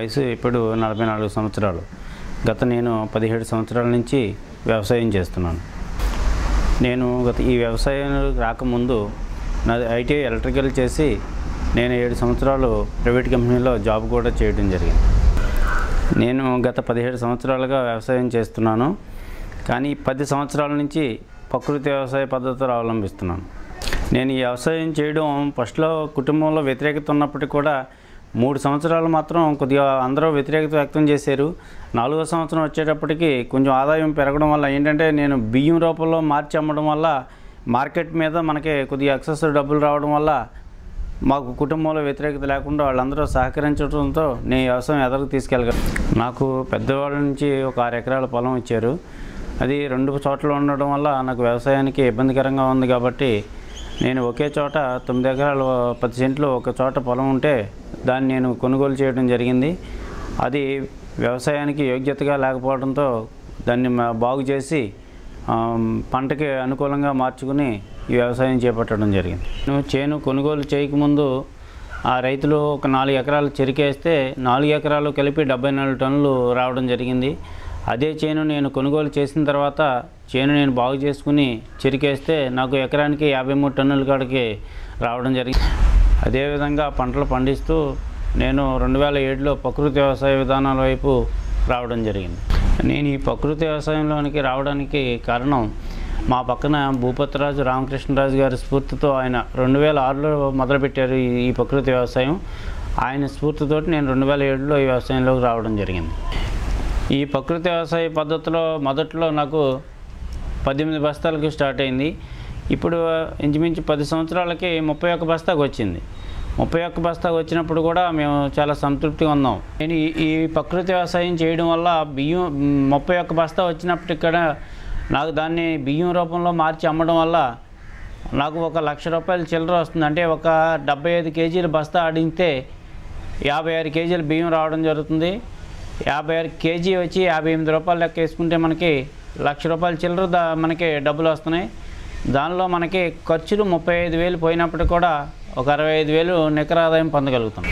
వయసు ఇప్పుడు నలభై నాలుగు సంవత్సరాలు గత నేను పదిహేడు సంవత్సరాల నుంచి వ్యవసాయం చేస్తున్నాను నేను గత ఈ వ్యవసాయం రాకముందు నాది ఐటీ ఎలక్ట్రికల్ చేసి నేను ఏడు సంవత్సరాలు ప్రైవేట్ కంపెనీలో జాబ్ కూడా చేయడం జరిగింది నేను గత పదిహేడు సంవత్సరాలుగా వ్యవసాయం చేస్తున్నాను కానీ పది సంవత్సరాల నుంచి ప్రకృతి వ్యవసాయ పద్ధతులు అవలంబిస్తున్నాను నేను ఈ వ్యవసాయం చేయడం ఫస్ట్లో కుటుంబంలో వ్యతిరేకత ఉన్నప్పటికీ కూడా మూడు సంవత్సరాలు మాత్రం కొద్దిగా అందరూ వ్యతిరేకత వ్యక్తం చేశారు నాలుగో సంవత్సరం వచ్చేటప్పటికి కొంచెం ఆదాయం పెరగడం వల్ల ఏంటంటే నేను బియ్యం రూపంలో మార్చి అమ్మడం వల్ల మార్కెట్ మీద మనకి కొద్దిగా ఎక్సెస్ డబ్బులు రావడం వల్ల మాకు కుటుంబంలో వ్యతిరేకత లేకుండా వాళ్ళందరూ సహకరించడంతో నేను వ్యవసాయం ఎదరికి తీసుకెళ్ళగలను నాకు పెద్దవాళ్ళ నుంచి ఒక ఆరు ఎకరాల పొలం ఇచ్చారు అది రెండు చోట్ల ఉండడం వల్ల నాకు వ్యవసాయానికి ఇబ్బందికరంగా ఉంది కాబట్టి నేను ఒకే చోట తొమ్మిది ఎకరాలు పది సెంట్లు ఒక చోట పొలం ఉంటే దాన్ని నేను కొనుగోలు చేయడం జరిగింది అది వ్యవసాయానికి యోగ్యతగా లేకపోవడంతో దాన్ని మ- బాగు చేసి ఆ, పంటకి అనుకూలంగా మార్చుకుని ఈ వ్యవసాయం చేపట్టడం జరిగింది నేను చేను కొనుగోలు చేయకముందు ఆ రైతులు ఒక నాలుగు ఎకరాలు చెరికేస్తే నాలుగు ఎకరాలు కలిపి డెబ్బై నాలుగు టన్నులు రావడం జరిగింది అదే చేను నేను కొనుగోలు చేసిన తర్వాత చేను నేను బాగు చేసుకుని చెరికేస్తే నాకు ఎకరానికి యాభై మూడు టన్నుల కాడికి రావడం జరిగింది అదేవిధంగా పంటలు పండిస్తూ నేను రెండు వేల ఏడులో ప్రకృతి వ్యవసాయ విధానాల వైపు రావడం జరిగింది నేను ఈ ప్రకృతి వ్యవసాయంలోనికి రావడానికి కారణం మా పక్కన భూపతిరాజు రామకృష్ణరాజు గారి స్ఫూర్తితో ఆయన రెండు వేల ఆరులో మొదలుపెట్టారు ఈ ఈ ప్రకృతి వ్యవసాయం ఆయన స్ఫూర్తితోటి నేను రెండు వేల ఏడులో ఈ వ్యవసాయంలోకి రావడం జరిగింది ఈ ప్రకృతి వ్యవసాయ పద్ధతిలో మొదట్లో నాకు పద్దెనిమిది బస్తాలకు స్టార్ట్ అయింది ఇప్పుడు ఇంచుమించు పది సంవత్సరాలకి ముప్పై ఒక్క బస్తాకు వచ్చింది ముప్పై ఒక్క బస్తాకు వచ్చినప్పుడు కూడా మేము చాలా సంతృప్తిగా ఉన్నాం నేను ఈ ఈ ప్రకృతి వ్యవసాయం చేయడం వల్ల బియ్యం మ్, ముప్పై ఒక్క బస్తా వచ్చినప్పటికి కూడా నాకు దాన్ని బియ్యం రూపంలో మార్చి అమ్మడం వల్ల నాకు ఒక లక్ష రూపాయలు చిల్లర వస్తుంది అంటే ఒక డెబ్బై ఐదు కేజీల బస్తా ఆడితే యాభై ఆరు కేజీల బియ్యం రావడం జరుగుతుంది యాభై ఆరు కేజీ వచ్చి యాభై ఎనిమిది రూపాయలు లెక్క వేసుకుంటే మనకి లక్ష రూపాయల చిల్లర దా మనకి డబ్బులు వస్తున్నాయి దానిలో మనకి ఖర్చులు ముప్పై ఐదు వేలు పోయినప్పుడు కూడా ఒక అరవై ఐదు వేలు నికర ఆదాయం పొందగలుగుతాం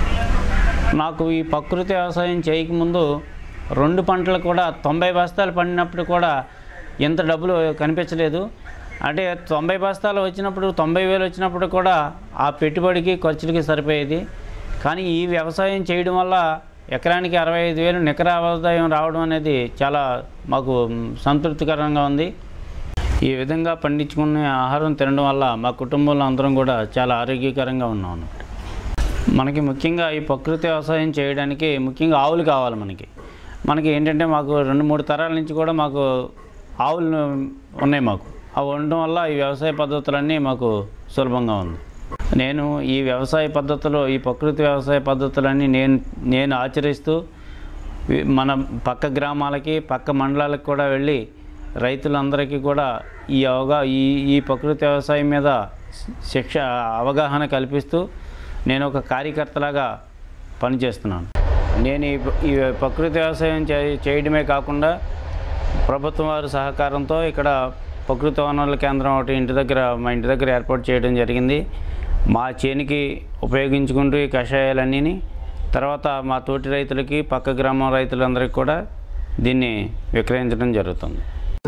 నాకు ఈ ప్రకృతి వ్యవసాయం చేయకముందు రెండు పంటలు కూడా తొంభై బస్తాలు పండినప్పుడు కూడా ఎంత డబ్బులు కనిపించలేదు అంటే తొంభై బస్తాలు వచ్చినప్పుడు తొంభై వేలు వచ్చినప్పుడు కూడా ఆ పెట్టుబడికి ఖర్చులకి సరిపోయేది కానీ ఈ వ్యవసాయం చేయడం వల్ల ఎకరానికి అరవై ఐదు వేలు నికర ఆదాయం రావడం అనేది చాలా మాకు మ్, సంతృప్తికరంగా ఉంది ఈ విధంగా పండించుకునే ఆహారం తినడం వల్ల మా కుటుంబంలో అందరం కూడా చాలా ఆరోగ్యకరంగా ఉన్నాం అన్నమాట. మనకి ముఖ్యంగా ఈ ప్రకృతి వ్యవసాయం చేయడానికి ముఖ్యంగా ఆవులు కావాలి మనకి మనకి ఏంటంటే మాకు రెండు మూడు తరాల నుంచి కూడా మాకు ఆవులు ఉన్నాయి మాకు అవి ఉండడం వల్ల ఈ వ్యవసాయ పద్ధతులన్నీ మాకు సులభంగా ఉంది నేను ఈ వ్యవసాయ పద్ధతులు ఈ ప్రకృతి వ్యవసాయ పద్ధతులన్నీ నేను నేను ఆచరిస్తూ వి- మన పక్క గ్రామాలకి పక్క మండలాలకు కూడా వెళ్ళి రైతులందరికీ కూడా ఈ అవగా ఈ ఈ ప్రకృతి వ్యవసాయం మీద శిక్ష అవగాహన కల్పిస్తూ నేను ఒక కార్యకర్తలాగా పనిచేస్తున్నాను నేను ఈ ఈ ప్రకృతి వ్యవసాయం చే- చేయడమే కాకుండా ప్రభుత్వం వారి సహకారంతో ఇక్కడ ప్రకృతి వనరుల కేంద్రం ఒకటి ఇంటి దగ్గర మా ఇంటి దగ్గర ఏర్పాటు చేయడం జరిగింది మా చేనికి ఉపయోగించుకుంటూ ఈ కషాయాలన్నీని తర్వాత మా తోటి రైతులకి పక్క గ్రామం రైతులందరికీ కూడా దీన్ని విక్రయించడం జరుగుతుంది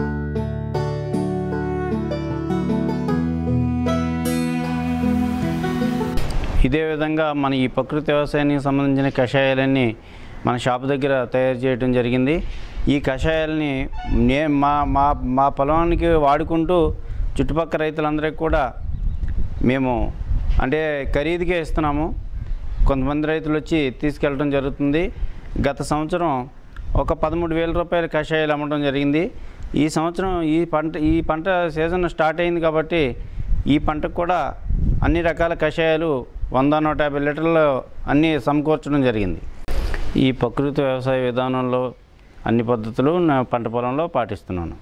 ఇదే విధంగా మన ఈ ప్రకృతి వ్యవసాయానికి సంబంధించిన కషాయాలన్నీ మన షాప్ దగ్గర తయారు చేయడం జరిగింది ఈ కషాయాలని నే మా మా మా పొలానికి వాడుకుంటూ చుట్టుపక్కల రైతులందరికీ కూడా మేము అంటే ఖరీదుకే ఇస్తున్నాము కొంతమంది రైతులు వచ్చి తీసుకెళ్ళడం జరుగుతుంది గత సంవత్సరం ఒక పదమూడు వేల రూపాయల కషాయాలు అమ్మడం జరిగింది ఈ సంవత్సరం ఈ పంట ఈ పంట సీజన్ స్టార్ట్ అయింది కాబట్టి ఈ పంటకు కూడా అన్ని రకాల కషాయాలు వంద నూట యాభై లీటర్లు అన్నీ సమకూర్చడం జరిగింది ఈ ప్రకృతి వ్యవసాయ విధానంలో అన్ని పద్ధతులు నా పంట పొలంలో పాటిస్తున్నాను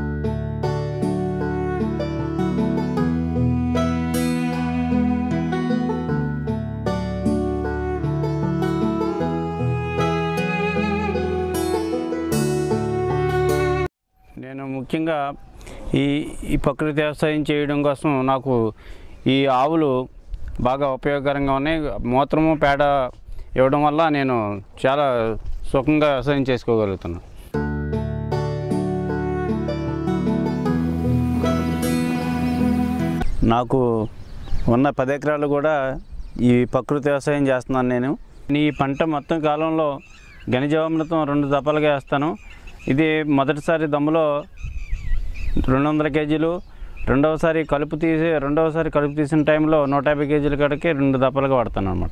నేను ముఖ్యంగా ఈ ఈ ప్రకృతి వ్యవసాయం చేయడం కోసం నాకు ఈ ఆవులు బాగా ఉపయోగకరంగా ఉన్నాయి మూత్రము పేడ ఇవ్వడం వల్ల నేను చాలా సుఖంగా వ్యవసాయం చేసుకోగలుగుతున్నాను నాకు ఉన్న పది ఎకరాలు కూడా ఈ ప్రకృతి వ్యవసాయం చేస్తున్నాను నేను ఈ పంట మొత్తం కాలంలో ఘనజీవామృతం రెండు దప్పలుగా వేస్తాను ఇది మొదటిసారి దమ్ములో రెండు వందల కేజీలు రెండవసారి కలుపు తీసి రెండవసారి కలుపు తీసిన టైంలో నూట యాభై కేజీల కాడికి రెండు దప్పలుగా వాడతాను అనమాట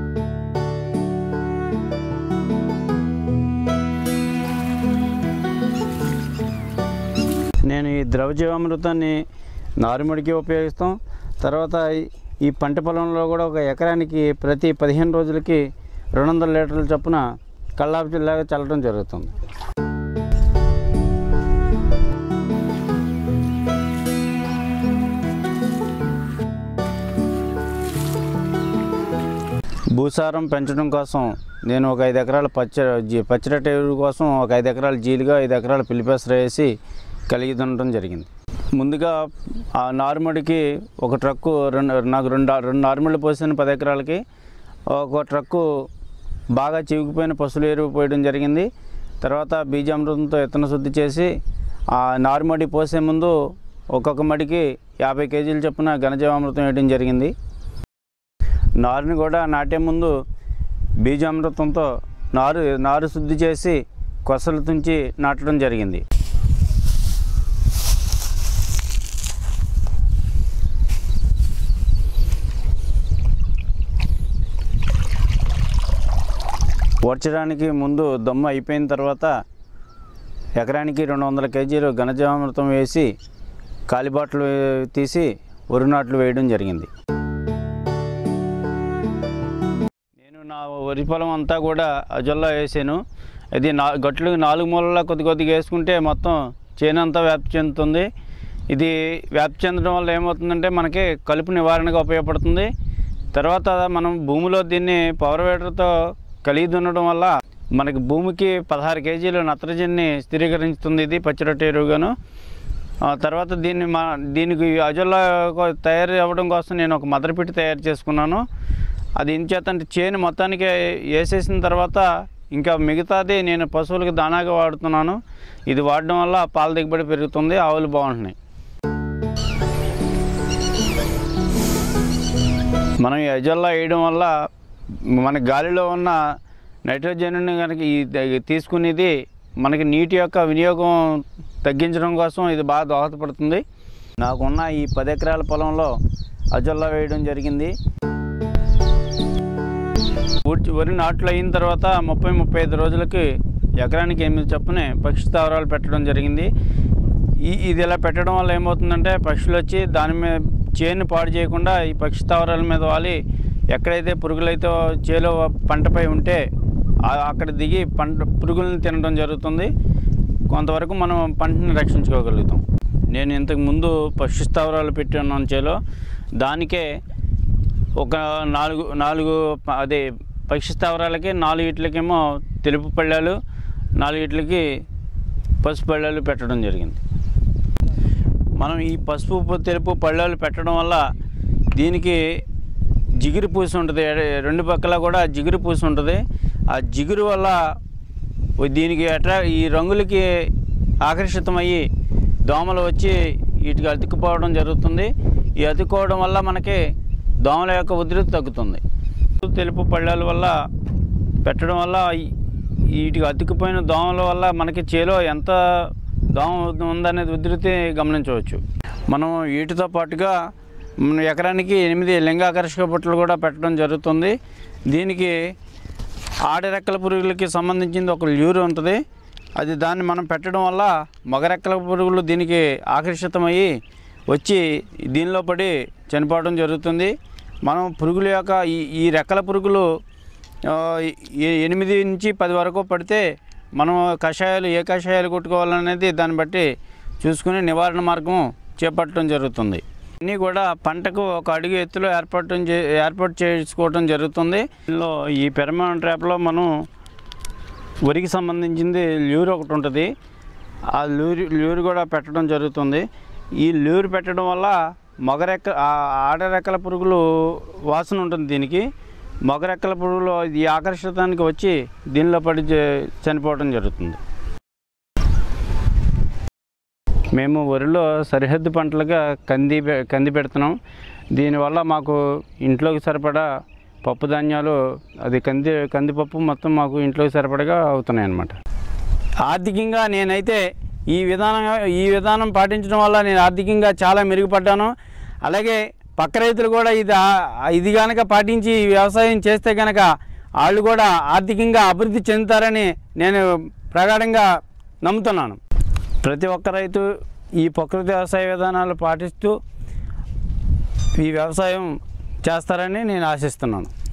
నేను ఈ ద్రవజీవామృతాన్ని నారుమడికి ఉపయోగిస్తాం తర్వాత ఈ- ఈ పంట పొలంలో కూడా ఒక ఎకరానికి ప్రతి పదిహేను రోజులకి రెండు వందల లీటర్ల చొప్పున కల్లాపు జిల్లాగా చల్లడం జరుగుతుంది భూసారం పెంచడం కోసం నేను ఒక ఐదు ఎకరాల పచ్చ జీ- పచ్చిరొట్ట ఎరువు కోసం ఒక ఐదు ఎకరాల జీలుగా ఐదు ఎకరాల పిల్లిపెసర వేసి కలిగి దున్నడం జరిగింది ముందుగా ఆ నారుమడికి ఒక ట్రక్కు రెండు నాకు రెండు రెండు నారుమడులు పోసిన పది ఎకరాలకి ఒక ట్రక్కు బాగా చివికిపోయిన పశువుల ఎరువు పోయడం జరిగింది తర్వాత బీజామృతంతో ఇత్తన శుద్ధి చేసి ఆ నారుమడి పోసే ముందు ఒక్కొక్క మడికి యాభై కేజీల చొప్పున ఘనజీవామృతం వేయడం జరిగింది నారుని కూడా నాటే ముందు బీజామృతంతో నారు నారు శుద్ధి చేసి కొసలు తుంచి నాటడం జరిగింది ఓడ్చడానికి ముందు దమ్ము అయిపోయిన తర్వాత ఎకరానికి రెండు వందల కేజీలు ఘనజీవామృతం వేసి కాలిబాట్లు తీసి వరి నాట్లు వేయడం జరిగింది నేను నా వరి పొలం అంతా కూడా అజొల్లా వేసాను ఇది నా గట్లు నాలుగు మూలలా కొద్ది కొద్దిగా వేసుకుంటే మొత్తం చేను అంతా వ్యాప్తి చెందుతుంది ఇది వ్యాప్తి చెందడం వల్ల ఏమవుతుందంటే మనకి కలుపు నివారణగా ఉపయోగపడుతుంది తర్వాత మనం భూమిలో దీన్ని పవర్ వేటర్తో కలిగి దున్నడం వల్ల మనకి భూమికి పదహారు కేజీలు నత్రజనిని స్థిరీకరించుతుంది ఇది పచ్చిరొట్ట ఎరువుగాను ఆ తర్వాత దీన్ని మా దీనికి అజొల్లా కో- తయారు అవ్వడం కోసం నేను ఒక మదర్ పిట్ తయారు చేసుకున్నాను అది ఏం చేతంటే చేను మొత్తానికి వేసేసిన తర్వాత ఇంకా మిగతాది నేను పశువులకు దానాగా వాడుతున్నాను ఇది వాడడం వల్ల పాల దిగుబడి పెరుగుతుంది ఆవులు బాగుంటున్నాయి మనం ఈ అజొల్లా వేయడం వల్ల మన గాలిలో ఉన్న నైట్రోజన్ కనుక ఈ ద- తీసుకునేది మనకి నీటి యొక్క వినియోగం తగ్గించడం కోసం ఇది బాగా దోహదపడుతుంది నాకున్న ఈ పది ఎకరాల పొలంలో అజొల్లా వేయడం జరిగింది పూర్తి వరి నాట్లు అయిన తర్వాత ముప్పై ముప్పై ఐదు రోజులకి ఎకరానికి ఎనిమిది చొప్పున పక్షి స్థావరాలు పెట్టడం జరిగింది ఈ ఇది ఇలా పెట్టడం వల్ల ఏమవుతుందంటే పక్షులు వచ్చి దాని మీద చేను పాడు చేయకుండా ఈ పక్షి స్థావరాల మీద వాలి ఎక్కడైతే పురుగులైతే చేలో పంటపై ఉంటే ఆ- అక్కడ దిగి పంట పురుగులను తినడం జరుగుతుంది కొంతవరకు మనం పంటని రక్షించుకోగలుగుతాం నేను ఇంతకు ముందు పక్షి స్థావరాలు పెట్టి ఉన్నాను చేలో దానికే ఒక నాలుగు నాలుగు ప- అదే పక్షి స్థావరాలకి నాలుగు ఇట్లకేమో తెలుపు పళ్ళాలు నాలుగు ఇట్లకి పసుపు పళ్ళాలు పెట్టడం జరిగింది మనం ఈ పసుపు పు- తెలుపు పళ్ళాలు పెట్టడం వల్ల దీనికి జిగురు పూసి ఉంటుంది ఎడ- రెండు పక్కల కూడా జిగురు పూసి ఉంటుంది ఆ జిగురు వల్ల దీనికి అట్రా ఈ రంగులకి ఆకర్షితమయ్యి దోమలు వచ్చి వీటికి అతుక్కుపోవడం జరుగుతుంది ఈ అతుక్కోవడం వల్ల మనకి దోమల యొక్క ఉధృతి తగ్గుతుంది తెలుపు పళ్ళాల వల్ల పెట్టడం వల్ల ఈ- వీటికి అతుక్కుపోయిన దోమల వల్ల మనకి చేలో ఎంత దోమ ఉందనేది ఉధృతి గమనించవచ్చు మనం వీటితో పాటుగా మన ఎకరానికి ఎనిమిది లింగాకర్షక బుట్టలు కూడా పెట్టడం జరుగుతుంది దీనికి ఆడరెక్కల పురుగులకి సంబంధించింది ఒక ల్యూర్ ఉంటుంది అది దాన్ని మనం పెట్టడం వల్ల మగరెక్కల పురుగులు దీనికి ఆకర్షితమయ్యి వచ్చి దీనిలో పడి చనిపోవడం జరుగుతుంది మనం పురుగుల యొక్క ఈ ఈ రెక్కల పురుగులు ఆ, ఈ- ఎనిమిది నుంచి పది వరకు పడితే మనం కషాయాలు ఏ కషాయాలు కొట్టుకోవాలనేది దాన్ని బట్టి చూసుకుని నివారణ మార్గం చేపట్టడం జరుగుతుంది అన్నీ కూడా పంటకు ఒక అడుగు ఎత్తులో ఏర్పాటు చే- ఏర్పాటు చేసుకోవడం జరుగుతుంది దీనిలో ఈ పెరమాన్ ట్రాప్లో మనం వరికి సంబంధించింది ల్యూర్ ఒకటి ఉంటుంది ఆ ల్యూర్ ల్యూర్ కూడా పెట్టడం జరుగుతుంది ఈ ల్యూర్ పెట్టడం వల్ల మగరెక్క ఆ ఆడరెక్కల పురుగులు వాసన ఉంటుంది దీనికి మొగరెక్కల పురుగులు ఈ ఆకర్షితానికి వచ్చి దీనిలో పడి చే- చనిపోవడం జరుగుతుంది మేము వరిలో సరిహద్దు పంటలుగా కంది పె- కంది పెడుతున్నాం దీనివల్ల మాకు ఇంట్లోకి సరిపడా పప్పు ధాన్యాలు అది కంది కందిపప్పు మొత్తం మాకు ఇంట్లోకి సరిపడగా అవుతున్నాయి అన్నమాట ఆర్థికంగా నేనైతే ఈ విధానం ఈ విధానం పాటించడం వల్ల నేను ఆర్థికంగా చాలా మెరుగుపడ్డాను అలాగే పక్క రైతులు కూడా ఇది ఆ- ఇది కనుక పాటించి ఈ వ్యవసాయం చేస్తే కనుక వాళ్ళు కూడా ఆర్థికంగా అభివృద్ధి చెందుతారని నేను ప్రగాఢంగా నమ్ముతున్నాను ప్రతి ఒక్క రైతు ఈ ప్రకృతి వ్యవసాయ విధానాలు పాటిస్తూ ఈ వ్యవసాయం చేస్తారని నేను ఆశిస్తున్నాను